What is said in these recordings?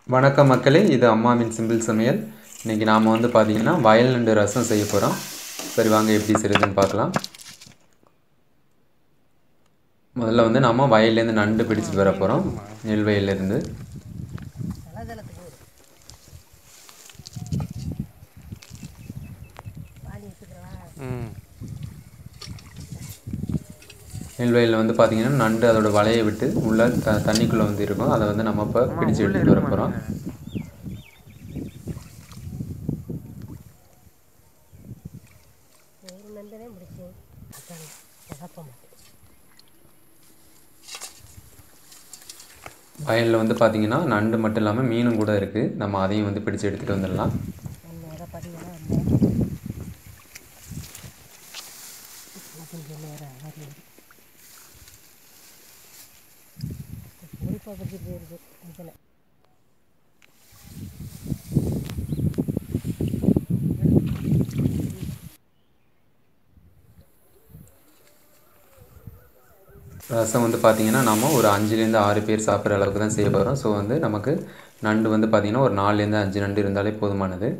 வணக்கம் மக்களே இது அம்மாவின் சிம்பிள் சமையல் இன்றைக்கி நாம் வந்து பார்த்திங்கன்னா வயல் நண்டு ரசம் செய்ய போகிறோம் சரி வாங்க எப்படி செய்யுதுன்னு பார்க்கலாம் முதல்ல வந்து நாம் வயல்லேருந்து நண்டு பிடிச்சிட்டு வர போகிறோம் நெல் வயல்லேருந்து ம் நெல் வயலில் வந்து பார்த்திங்கன்னா நண்டு அதோட வலையை விட்டு உள்ள த தண்ணிக்குள்ளே வந்து இருக்கும் அதை வந்து நம்ம இப்போ பிடிச்சி எடுத்துகிட்டு வர போகிறோம் நந்தனே முடிச்சு அதான் சொதப்ப மாட்டேன் வயலில் வந்து பார்த்திங்கன்னா நண்டு மட்டும் இல்லாமல் மீனும் கூட இருக்குது நம்ம அதையும் வந்து பிடிச்சி எடுத்துகிட்டு வந்துடலாம் நம்ம எதை பதிலாம் வந்தேன் கொஞ்சம் நேரம் ஆறி பொறுப்பாக பற்றி போயிருக்கு இதில் ரசம் வந்து பார்த்திங்கன்னா நம்ம ஒரு அஞ்சுலேருந்து ஆறு பேர் சாப்பிட்ற அளவுக்கு தான் செய்ய போகிறோம் ஸோ வந்து நமக்கு நண்டு வந்து பார்த்திங்கன்னா ஒரு நாலுலேருந்து அஞ்சு நண்டு இருந்தாலே போதுமானது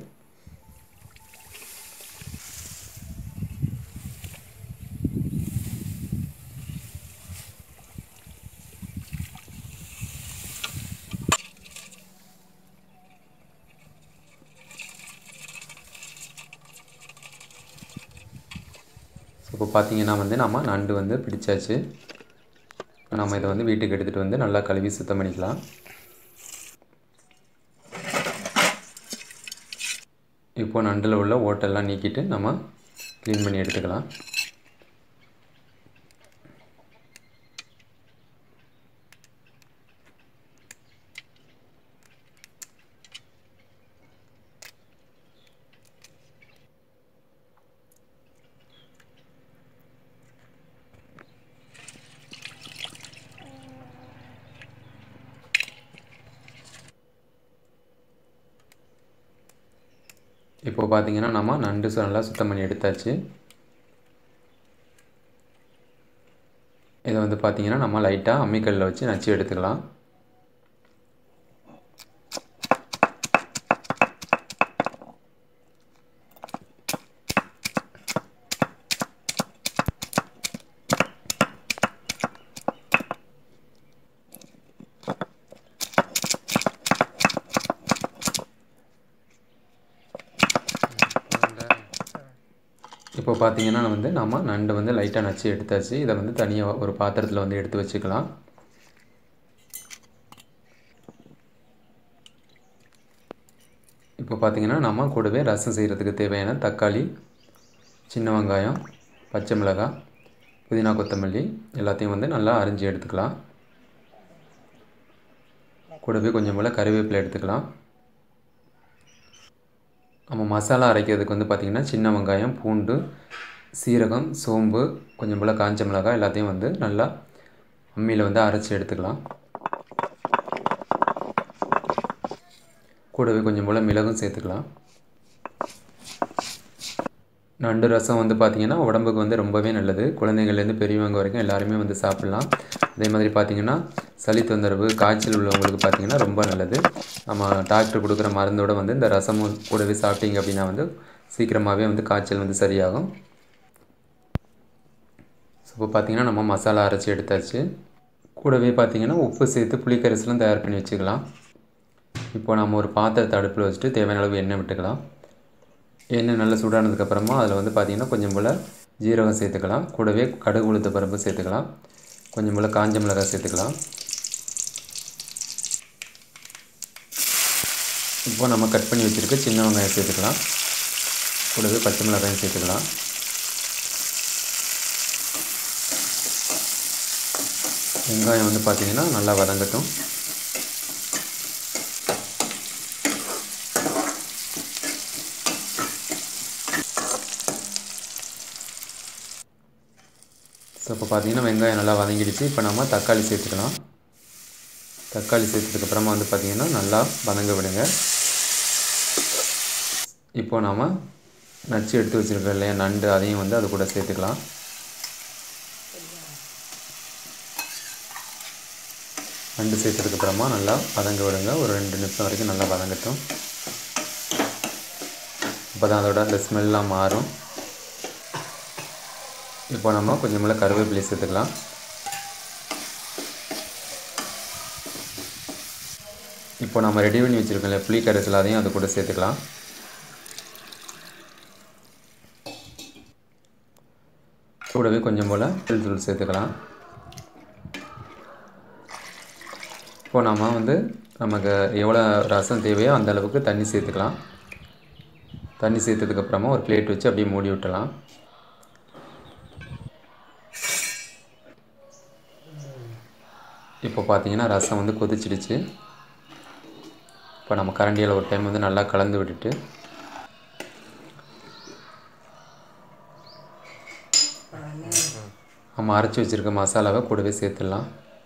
ஸோ இப்போ பார்த்தீங்கன்னா வந்து நம்ம நண்டு வந்து பிடிச்சாச்சு நம்ம இதை வந்து வீட்டுக்கு எடுத்துகிட்டு வந்து நல்லா கழுவி சுத்தம் பண்ணிக்கலாம் இப்போ நண்டில் உள்ள ஓட்டெல்லாம் நீக்கிட்டு நம்ம க்ளீன் பண்ணி எடுத்துக்கலாம் இப்போ பார்த்தீங்கன்னா நம்ம நண்டு சு- நல்லா சுத்தம் பண்ணி எடுத்தாச்சு இதை வந்து பார்த்தீங்கன்னா நம்ம லைட்டாக அம்மிக்கல்லில் வச்சு நச்சு எடுத்துக்கலாம் இப்போ பார்த்தீங்கன்னா வந்து நம்ம நண்டு வந்து லைட்டாக நச்சு எடுத்தாச்சு இதை வந்து தனியாக ஒரு பாத்திரத்தில் வந்து எடுத்து வச்சுக்கலாம் இப்போ பார்த்தீங்கன்னா நம்ம கூடவே ரசம் செய்கிறதுக்கு தேவையான தக்காளி சின்ன வெங்காயம் பச்சை மிளகாய் புதினா கொத்தமல்லி எல்லாத்தையும் வந்து நல்லா அரிஞ்சு எடுத்துக்கலாம் கூடவே கொஞ்சம் போல் கறிவேப்பிலை எடுத்துக்கலாம் நம்ம மசாலா அரைக்கிறதுக்கு வந்து பார்த்திங்கன்னா சின்ன வெங்காயம் பூண்டு சீரகம் சோம்பு கொஞ்சம் போல் காஞ்ச மிளகாய் எல்லாத்தையும் வந்து நல்லா அம்மியில் வந்து அரைச்சி எடுத்துக்கலாம் கூடவே கொஞ்சம் போல் மிளகும் சேர்த்துக்கலாம் நண்டு ரசம் வந்து பார்த்திங்கன்னா உடம்புக்கு வந்து ரொம்பவே நல்லது குழந்தைங்கள்லேருந்து பெரியவங்க வரைக்கும் எல்லாருமே வந்து சாப்பிட்லாம் அதே மாதிரி பார்த்திங்கன்னா சளி தொந்தரவு காய்ச்சல் உள்ளவங்களுக்கு பார்த்திங்கன்னா ரொம்ப நல்லது நம்ம டாக்டர் கொடுக்குற மருந்தோட வந்து இந்த ரசமும் கூடவே சாப்பிட்டீங்க அப்படின்னா வந்து சீக்கிரமாகவே வந்து காய்ச்சல் வந்து சரியாகும் ஸோ இப்போ பார்த்திங்கன்னா நம்ம மசாலா அரைச்சி எடுத்தாச்சு கூடவே பார்த்திங்கன்னா உப்பு சேர்த்து புளிக்கரைசலும் தயார் பண்ணி வச்சுக்கலாம் இப்போ நம்ம ஒரு பாத்திரத்தை அடுப்பில் வச்சுட்டு தேவையான அளவு எண்ணெய் விட்டுக்கலாம் எண்ணெய் நல்லா சூடானதுக்கப்புறமா அதில் வந்து பார்த்திங்கன்னா கொஞ்சம் போல் ஜீரகம் சேர்த்துக்கலாம் கூடவே கடுகு உளுத்த பருப்பு சேர்த்துக்கலாம் கொஞ்சம் போல் காஞ்ச மிளகாய் சேர்த்துக்கலாம் இப்போ நம்ம கட் பண்ணி வச்சுருக்க சின்ன வெங்காயம் சேர்த்துக்கலாம் கூடவே பச்சை மிளகாயும் சேர்த்துக்கலாம் வெங்காயம் வந்து பார்த்திங்கன்னா நல்லா வதங்கட்டும் ஸோ இப்போ பார்த்தீங்கன்னா வெங்காயம் நல்லா வதங்கிடுச்சு இப்போ நம்ம தக்காளி சேர்த்துக்கலாம் தக்காளி சேர்த்ததுக்கப்புறமா வந்து பார்த்திங்கன்னா நல்லா வதங்க விடுங்க இப்போ நாம் நச்சு எடுத்து வச்சுருக்கோம் இல்லையா நண்டு அதையும் வந்து அது கூட சேர்த்துக்கலாம் நண்டு சேர்த்ததுக்கப்புறமா நல்லா வதங்க விடுங்க ஒரு ரெண்டு நிமிஷம் வரைக்கும் நல்லா வதங்கட்டும் அப்போ தான் அதோட அந்த ஸ்மெல்லாம் மாறும் இப்போ நம்ம கொஞ்சம் கருவேப்பிலை சேர்த்துக்கலாம் இப்போ நம்ம ரெடி பண்ணி வச்சுருக்கோம்ல புளி கரைசல் அதையும் அது கூட சேர்த்துக்கலாம் கூடவே கொஞ்சம் போல் தூள் தூள் சேர்த்துக்கலாம் இப்போ நம்ம வந்து நமக்கு எவ்வளோ ரசம் தேவையோ அந்த அளவுக்கு தண்ணி சேர்த்துக்கலாம் தண்ணி சேர்த்ததுக்கப்புறமா ஒரு பிளேட் வச்சு அப்படியே மூடி விட்டுலாம் இப்போ பார்த்தீங்கன்னா ரசம் வந்து கொதிச்சிடுச்சு இப்போ நம்ம கரண்டியில் ஒரு டைம் வந்து நல்லா கலந்து விட்டுட்டு நம்ம அரைச்சி வச்சுருக்க மசாலாவை கூடவே சேர்த்துடலாம்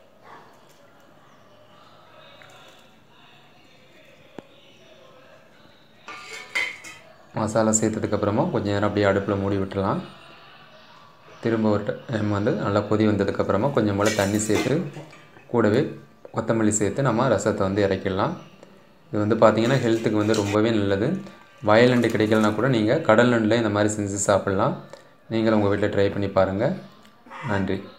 மசாலா சேர்த்ததுக்கப்புறமா கொஞ்சம் நேரம் அப்படியே அடுப்பில் மூடி விட்டுடலாம் திரும்ப ஒரு டைம் வந்து நல்லா கொதி வந்ததுக்கப்புறமா கொஞ்சம் போல் தண்ணி சேர்த்து கூடவே கொத்தமல்லி சேர்த்து நம்ம ரசத்தை வந்து இறக்கிடலாம் இது வந்து பார்த்திங்கன்னா ஹெல்த்துக்கு வந்து ரொம்பவே நல்லது வயல் நண்டு கிடைக்கலனா கூட நீங்கள் கடல் நண்டில் இந்த மாதிரி செஞ்சு சாப்பிட்லாம் நீங்களும் உங்கள் வீட்டில் ட்ரை பண்ணி பாருங்கள் நன்றி